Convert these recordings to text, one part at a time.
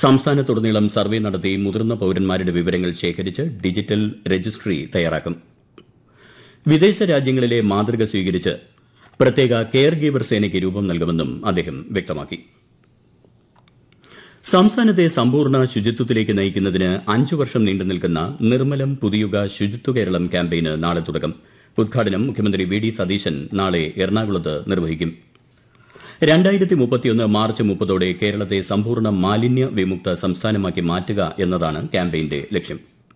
സംസ്ഥാനത്തുടനീളം സർവേ നടത്തി മുതിർന്ന പൌരന്മാരുടെ വിവരങ്ങൾ ശേഖരിച്ച് ഡിജിറ്റൽ രജിസ്ട്രി തയ്യാറാക്കും വിദേശ രാജ്യങ്ങളിലെ മാതൃക സ്വീകരിച്ച് പ്രത്യേക കെയർ ഗീവർ സേനയ്ക്ക് രൂപം നൽകുമെന്നും അദ്ദേഹം വ്യക്തമാക്കി സംസ്ഥാനത്തെ സമ്പൂർണ്ണ ശുചിത്വത്തിലേക്ക് നയിക്കുന്നതിന് അഞ്ചു വർഷം നീണ്ടു നിൽക്കുന്ന നിർമ്മലം പുതിയുഗ ശുചിത്വ കേരളം ക്യാമ്പയിന് നാളെ തുടക്കം ഉദ്ഘാടനം മുഖ്യമന്ത്രി വി ഡി സതീശൻ നാളെ എറണാകുളത്ത് നിർവഹിക്കും രണ്ടായിരത്തി മുപ്പത്തിയൊന്ന് മാർച്ച് മുപ്പതോടെ കേരളത്തെ സമ്പൂർണ്ണ മാലിന്യ വിമുക്ത സംസ്ഥാനമാക്കി മാറ്റുക എന്നതാണ് ക്യാമ്പയിന്റെ ലക്ഷ്യം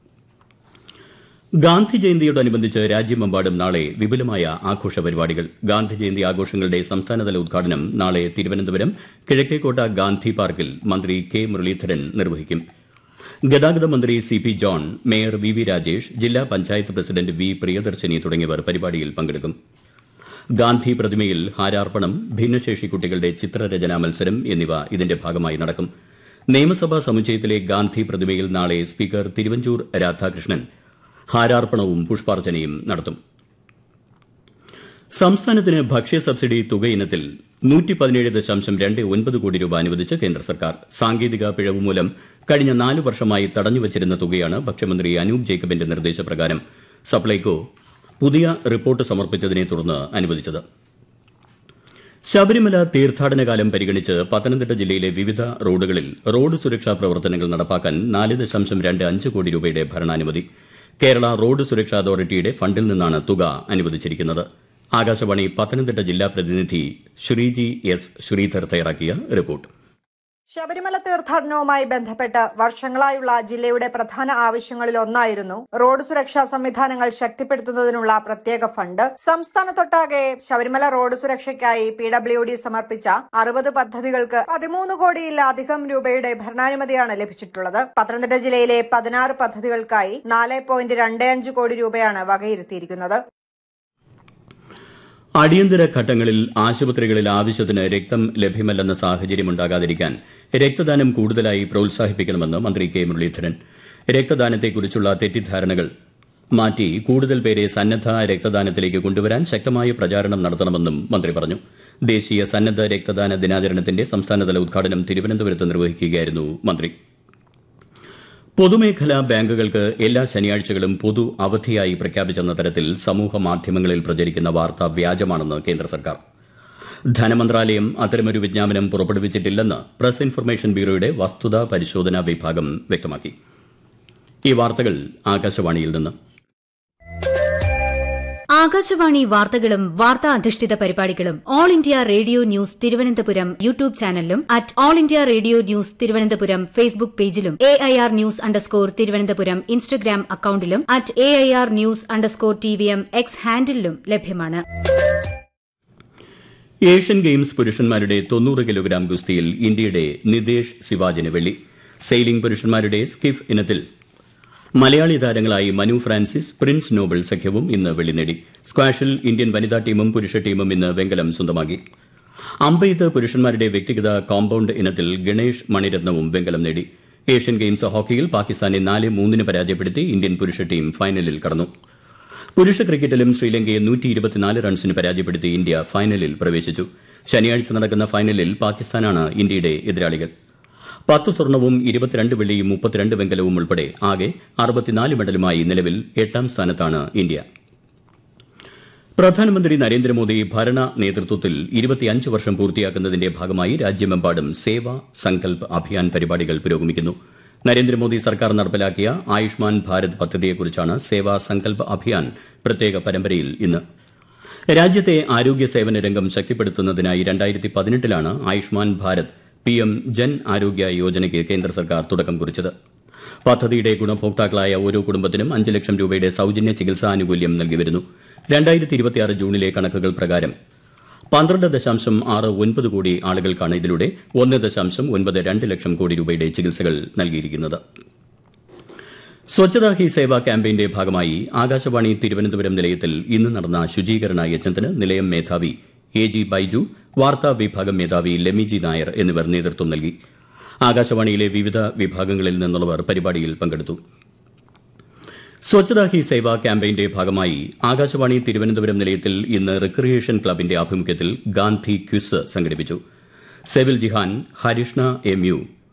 ഗാന്ധി ജയന്തിയോടനുബന്ധിച്ച് രാജ്യമെമ്പാടും നാളെ വിപുലമായ ആഘോഷ പരിപാടികൾ ഗാന്ധി ജയന്തി ആഘോഷങ്ങളുടെ സംസ്ഥാനതല ഉദ്ഘാടനം നാളെ തിരുവനന്തപുരം കിഴക്കേക്കോട്ട ഗാന്ധി പാർക്കിൽ മന്ത്രി കെ മുരളീധരൻ നിർവഹിക്കും ഗതാഗത മന്ത്രി C P John mayor V V Rajesh ജില്ലാ പഞ്ചായത്ത് പ്രസിഡന്റ് വി പ്രിയദർശിനി തുടങ്ങിയവർ പരിപാടിയിൽ പങ്കെടുക്കും ഗാന്ധി പ്രതിമയിൽ ഹാരാർപ്പണം ഭിന്നശേഷി കുട്ടികളുടെ ചിത്രരചനാ മത്സരം എന്നിവ ഇതിന്റെ ഭാഗമായി നടക്കും നിയമസഭാ സമുച്ചയത്തിലെ ഗാന്ധി പ്രതിമയിൽ നാളെ സ്പീക്കർ തിരുവഞ്ചൂർ രാധാകൃഷ്ണൻ ഹാരാർപ്പണവും പുഷ്പാർച്ചനയും നടത്തും സംസ്ഥാനത്തിന് ഭക്ഷ്യ സബ്സിഡി തുക ഇനത്തിൽ നൂറ്റി പതിനേഴ് ദശാംശം രണ്ട് ഒൻപത് കോടി രൂപ അനുവദിച്ച് കേന്ദ്ര സർക്കാർ സാങ്കേതിക പിഴവ് മൂലം കഴിഞ്ഞ നാല് വർഷമായി തടഞ്ഞുവച്ചിരുന്ന തുകയാണ് ഭക്ഷ്യമന്ത്രി അനൂപ് ജേക്കബിന്റെ നിർദ്ദേശപ്രകാരം സപ്ലൈകോ പുതിയ റിപ്പോർട്ട് സമർപ്പിച്ചതിനെ തുടർന്ന് അനുവദിച്ചത് ശബരിമല തീർത്ഥാടന കാലം പരിഗണിച്ച് പത്തനംതിട്ട ജില്ലയിലെ വിവിധ റോഡുകളിൽ റോഡ് സുരക്ഷാ പ്രവർത്തനങ്ങൾ നടപ്പാക്കാൻ നാല് ദശാംശം രണ്ട് അഞ്ച് കോടി രൂപയുടെ ഭരണാനുമതി കേരള റോഡ് സുരക്ഷാ അതോറിറ്റിയുടെ ഫണ്ടിൽ നിന്നാണ് തുക അനുവദിച്ചിരിക്കുന്നത് ആകാശവാണി പത്തനംതിട്ട ജില്ലാ പ്രതിനിധി ശ്രീജി എസ് ശ്രീധർ തയ്യാറാക്കിയ റിപ്പോർട്ട് ശബരിമല തീർത്ഥാടനവുമായി ബന്ധപ്പെട്ട് വർഷങ്ങളായുള്ള ജില്ലയുടെ പ്രധാന ആവശ്യങ്ങളിൽ ഒന്നായിരുന്നു റോഡ് സുരക്ഷാ സംവിധാനങ്ങൾ ശക്തിപ്പെടുത്തുന്നതിനുള്ള പ്രത്യേക ഫണ്ട് സംസ്ഥാനത്തൊട്ടാകെ ശബരിമല റോഡ് സുരക്ഷയ്ക്കായി പി ഡബ്ല്യു ഡി സമർപ്പിച്ച അറുപത് പദ്ധതികൾക്ക് പതിമൂന്ന് കോടിയിലധികം രൂപയുടെ ഭരണാനുമതിയാണ് ലഭിച്ചിട്ടുള്ളത് പത്തനംതിട്ട ജില്ലയിലെ പതിനാറ് പദ്ധതികൾക്കായി നാല് പോയിന്റ് രണ്ട് അഞ്ച് കോടി രൂപയാണ് വകയിരുത്തിയിരിക്കുന്നത് അടിയന്തര ഘട്ടങ്ങളിൽ ആശുപത്രികളിൽ ആവശ്യത്തിന് രക്തം ലഭ്യമല്ലെന്ന സാഹചര്യം ഉണ്ടാകാതിരിക്കാൻ രക്തദാനം കൂടുതലായി പ്രോത്സാഹിപ്പിക്കണമെന്ന് മന്ത്രി കെ മുരളീധരൻ രക്തദാനത്തെക്കുറിച്ചുള്ള തെറ്റിദ്ധാരണകൾ മാറ്റി കൂടുതൽ പേരെ സന്നദ്ധ രക്തദാനത്തിലേക്ക് കൊണ്ടുവരാൻ ശക്തമായ പ്രചാരണം നടത്തണമെന്നും മന്ത്രി പറഞ്ഞു ദേശീയ സന്നദ്ധ രക്തദാന ദിനാചരണത്തിന്റെ സംസ്ഥാനതല ഉദ്ഘാടനം തിരുവനന്തപുരത്ത് നിർവഹിക്കുകയായിരുന്നു മന്ത്രി പൊതുമേഖലാ ബാങ്കുകൾക്ക് എല്ലാ ശനിയാഴ്ചകളും പൊതു അവധിയായി പ്രഖ്യാപിച്ചെന്ന തരത്തിൽ സമൂഹ മാധ്യമങ്ങളിൽ പ്രചരിക്കുന്ന വാർത്ത വ്യാജമാണെന്ന് കേന്ദ്ര സർക്കാർ ധനമന്ത്രാലയം അത്തരമൊരു വിജ്ഞാപനം പുറപ്പെടുവിച്ചിട്ടില്ലെന്ന് പ്രസ് ഇൻഫർമേഷൻ ബ്യൂറോയുടെ വസ്തുതാ പരിശോധനാ വിഭാഗം വ്യക്തമാക്കി ഈ വാർത്തകൾ ആകാശവാണിയിൽ നിന്ന് ആകാശവാണി വാർത്തകളും വാർത്താ അധിഷ്ഠിത പരിപാടികളും All India Radio News Thiruvananthapuram YouTube ചാനലിലും at All India Radio News Thiruvananthapuram Facebook പേജിലും A I R news underscore Thiruvananthapuram Instagram അക്കൌണ്ടിലും at A I R news underscore T V M X ഹാൻഡിലും ലഭ്യമാണ് ഏഷ്യൻ ഗെയിംസ് പുരുഷന്മാരുടെ തൊണ്ണൂറ് കിലോഗ്രാം ഗുസ്തിയിൽ ഇന്ത്യയുടെ നിതേഷ് സിവാജിന് വെള്ളി സെയിലിംഗ് പുരുഷന്മാരുടെ സ്കിഫ് ഇനത്തിൽ മലയാളി താരങ്ങളായി മനു ഫ്രാൻസിസ് പ്രിൻസ് നോബൽ സഖ്യവും ഇന്ന് വെള്ളി നേടി സ്ക്വാഷിൽ ഇന്ത്യൻ വനിതാ ടീമും പുരുഷ ടീമും ഇന്ന് വെങ്കലം സ്വന്തമാക്കി അമ്പെയ്ത്ത് പുരുഷന്മാരുടെ വ്യക്തിഗത കോമ്പൌണ്ട് ഇനത്തിൽ ഗണേഷ് മണിരത്നവും വെങ്കലം നേടി ഏഷ്യൻ ഗെയിംസ് ഹോക്കിയിൽ പാകിസ്ഥാനെ നാല് മൂന്നിന് പരാജയപ്പെടുത്തി ഇന്ത്യൻ പുരുഷ ടീം ഫൈനലിൽ കടന്നു പുരുഷ ക്രിക്കറ്റിലും ശ്രീലങ്കയെ നൂറ്റി ഇരുപത്തിനാല് റൺസിന് പരാജയപ്പെടുത്തി ഇന്ത്യ ഫൈനലിൽ പ്രവേശിച്ചു ശനിയാഴ്ച നടക്കുന്ന ഫൈനലിൽ പാകിസ്ഥാനാണ് ഇന്ത്യയുടെ എതിരാളികൾ പത്ത് സ്വർണവും ഇരുപത്തിരണ്ട് വെള്ളിയും മുപ്പത്തിരണ്ട് വെങ്കലവും ഉൾപ്പെടെ ആകെ അറുപത്തിനാല് മെഡലുമായി നിലവിൽ എട്ടാം സ്ഥാനത്താണ് ഇന്ത്യ പ്രധാനമന്ത്രി നരേന്ദ്രമോദി ഭരണ നേതൃത്വത്തിൽ ഇരുപത്തിയഞ്ച് വർഷം പൂർത്തിയാക്കുന്നതിന്റെ ഭാഗമായി രാജ്യമെമ്പാടും സേവാ സങ്കൽപ് അഭിയാൻ പരിപാടികൾ പുരോഗമിക്കുന്നു നരേന്ദ്രമോദി സർക്കാർ നടപ്പിലാക്കിയ ആയുഷ്മാൻ ഭാരത് പദ്ധതിയെക്കുറിച്ചാണ് സേവാ സങ്കൽപ് അഭിയാൻ പ്രത്യേക പരമ്പരയിൽ ഇന്ന് രാജ്യത്തെ ആരോഗ്യ സേവന രംഗം ശക്തിപ്പെടുത്തുന്നതിനായി രണ്ടായിരത്തി പതിനെട്ടിലാണ് ആയുഷ്മാൻ ഭാരത് പി എം ജൻ ആരോഗ്യ യോജനയ്ക്ക് കേന്ദ്ര സർക്കാർ തുടക്കം കുറിച്ചത് പദ്ധതിയുടെ ഗുണഭോക്താക്കളായ ഓരോ കുടുംബത്തിനും അഞ്ച് ലക്ഷം രൂപയുടെ സൌജന്യ ചികിത്സാ ആനുകൂല്യം നൽകിവരുന്നു രണ്ടായിരത്തി ഇരുപത്തിയാറ് ജൂണിലെ കണക്കുകൾ പ്രകാരം പന്ത്രണ്ട് ദശാംശം ആറ് ഒൻപത് കോടി ആളുകൾക്കാണ് ഇതിലൂടെ ഒന്ന് ദശാംശം ഒൻപത് രണ്ട് ലക്ഷം കോടി രൂപയുടെ ചികിത്സകൾ നൽകിയിരിക്കുന്നത് സ്വച്ഛതാ ഹി സേവ ക്യാമ്പയിന്റെ ഭാഗമായി ആകാശവാണി തിരുവനന്തപുരം നിലയത്തിൽ ഇന്ന് നടന്ന ശുചീകരണ യജ്ഞത്തിന് നിലയം മേധാവി എ ജി ബൈജു വാർത്താ വിഭാഗം മേധാവി ലെമിജി നായർ എന്നിവർ നേതൃത്വം നൽകി ആകാശവാണിയിലെ വിവിധ വിഭാഗങ്ങളിൽ നിന്നുള്ളവർ പരിപാടിയിൽ പങ്കെടുത്തു സ്വച്ഛതാ ഹി സേവ ക്യാമ്പയിന്റെ ഭാഗമായി ആകാശവാണി തിരുവനന്തപുരം നിലയത്തിൽ ഇന്ന് റിക്രിയേഷൻ ക്ലബിന്റെ ആഭിമുഖ്യത്തിൽ ഗാന്ധി ക്വിസ് സംഘടിപ്പിച്ചു സെവിൽ ജിഹാൻ ഹരിഷ്ണ എം യു